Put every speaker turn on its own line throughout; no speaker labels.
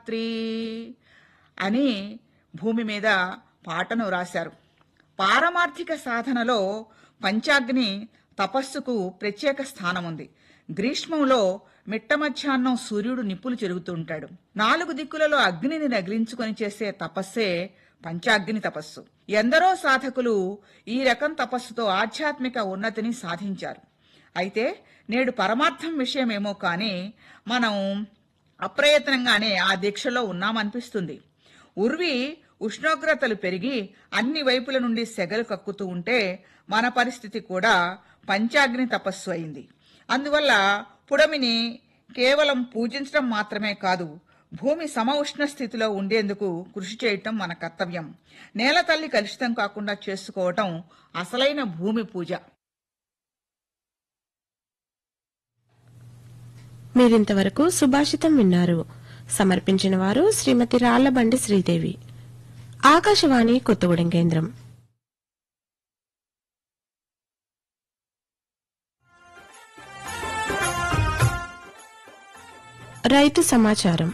రాత్రి అని భూమి మీద పాటను రాశారు పారమార్థిక సాధనలో పంచాగ్ని తపస్సుకు ప్రత్యేక స్థానం ఉంది గ్రీష్మంలో మిట్ట మధ్యాహ్నం సూర్యుడు నిప్పులు చెరుగుతుంటాడు నాలుగు దిక్కులలో అగ్నిని రగిలించుకొని చేసే తపస్సే పంచాగ్ని తపస్సు ఎందరో సాధకులు ఈ రకం తపస్సుతో ఆధ్యాత్మిక ఉన్నతిని సాధించారు అయితే నేడు పరమార్థం విషయమేమో కానీ మనం అప్రయత్నంగానే ఆ దీక్షలో ఉన్నామనిపిస్తుంది ఉర్వి ఉష్ణోగ్రతలు పెరిగి అన్ని వైపుల నుండి సెగలు కక్కుతూ ఉంటే మన పరిస్థితి కూడా పంచాగ్ని తపస్సు అయింది అందువల్ల పుడమిని కేవలం పూజించడం మాత్రమే కాదు భూమి సమ ఉష్ణ స్థితిలో ఉండేందుకు కృషి చేయటం మన కర్తవ్యం నేల తల్లి కలుషితం కాకుండా చేసుకోవటం అసలైన భూమి పూజ
మీరింతవరకు సుభాషితం విన్నారు సమర్పించిన వారు శ్రీమతి రాళ్లబండి శ్రీదేవి ఆకాశవాణి కొత్తగూడెం కేంద్రం రైతు సమాచారం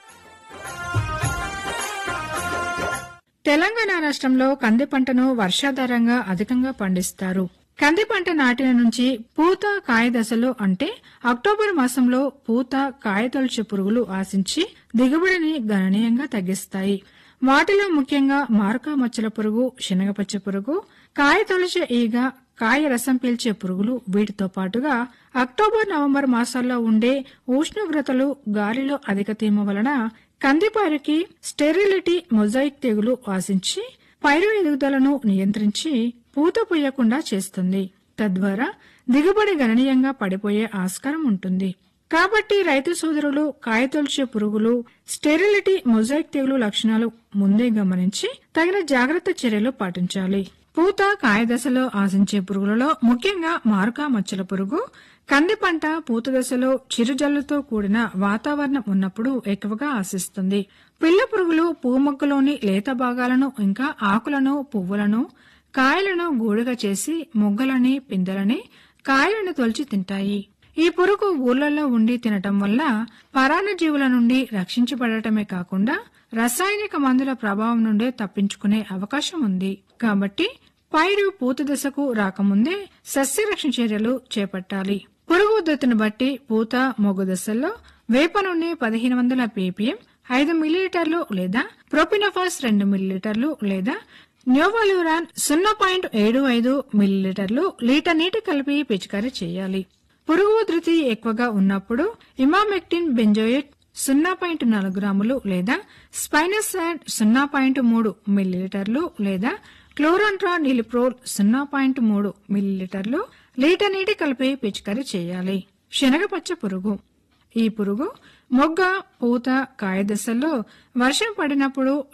తెలంగాణ రాష్ట్రంలో కంది పంటను వర్షాధారంగా అధికంగా పండిస్తారు కంది పంట నాటిన నుంచి పూత కాయ దశలో అంటే అక్టోబర్ మాసంలో పూత కాయ తొలచే పురుగులు ఆశించి దిగుబడిని గణనీయంగా తగ్గిస్తాయి వాటిలో ముఖ్యంగా మారకా మచ్చల పురుగు శనగపచ్చ పురుగు కాయ తొలచే ఈగ కాయ రసం పీల్చే పురుగులు వీటితో పాటుగా అక్టోబర్ నవంబర్ మాసాల్లో ఉండే ఉష్ణోగ్రతలు గాలిలో అధిక తేమ వలన కందిపైరుకి స్టెరిలిటీ మొజాయిక్ తెగులు ఆశించి పైరు ఎదుగుదలను నియంత్రించి పూత పూయకుండా చేస్తుంది తద్వారా దిగుబడి గణనీయంగా పడిపోయే ఆస్కారం ఉంటుంది కాబట్టి రైతు సోదరులు కాయతొలిచే పురుగులు స్టెరిలిటీ మొజాయిక్ తెగులు లక్షణాలు ముందే గమనించి తగిన జాగ్రత్త చర్యలు పాటించాలి పూత కాయ దశలో ఆశించే పురుగులలో ముఖ్యంగా మారుకా మచ్చల పురుగు కంది పంట పూత దశలో చిరుజల్లుతో కూడిన వాతావరణం ఉన్నప్పుడు ఎక్కువగా ఆశిస్తుంది పిల్ల పురుగులు పువ్వు మొక్కలోని లేత భాగాలను ఇంకా ఆకులను పువ్వులను కాయలను గూడుగా చేసి మొగ్గలని పిందెలని కాయలను తొలిచి తింటాయి ఈ పురుగు ఊర్లలో ఉండి తినటం వల్ల పరాన్నజీవుల నుండి రక్షించబడటమే కాకుండా రసాయనిక మందుల ప్రభావం నుండే తప్పించుకునే అవకాశం ఉంది కాబట్టి పైరు పూత దశకు రాకముందే సస్యరక్షణ చర్యలు చేపట్టాలి పురుగు ఉద్ధతిని బట్టి పూత మొగ్గు దశల్లో వేప నూనె పదిహేను వందల పీపీఎం ఐదు మిల్లీలీటర్లు లేదా ప్రొపినఫాస్ రెండు మిల్లీలీటర్లు లేదా న్యోవాల్యూరాన్ సున్నా పాయింట్ ఏడు ఐదు మిల్లీలీటర్లు లీటర్ నీటి కలిపి పిచికారీ చేయాలి పురుగు ఉధృతి ఎక్కువగా ఉన్నప్పుడు ఇమామెక్టిన్ బెంజోయేట్ సున్నా పాయింట్ నాలుగు గ్రాములు లేదా స్పైనసాడ్ సున్నా పాయింట్ మూడు మిల్లీలీటర్లు లేదా క్లోరాంట్రా నిలిప్రోల్ సున్నా పాయింట్ మూడు మిల్లీలీటర్లు లీటర్ నీటి కలిపి పిచికారీ చేయాలి శనగపచ్చ పురుగు ఈ పురుగు మొగ్గ పూత కాయ దశల్లో వర్షం పడినప్పుడు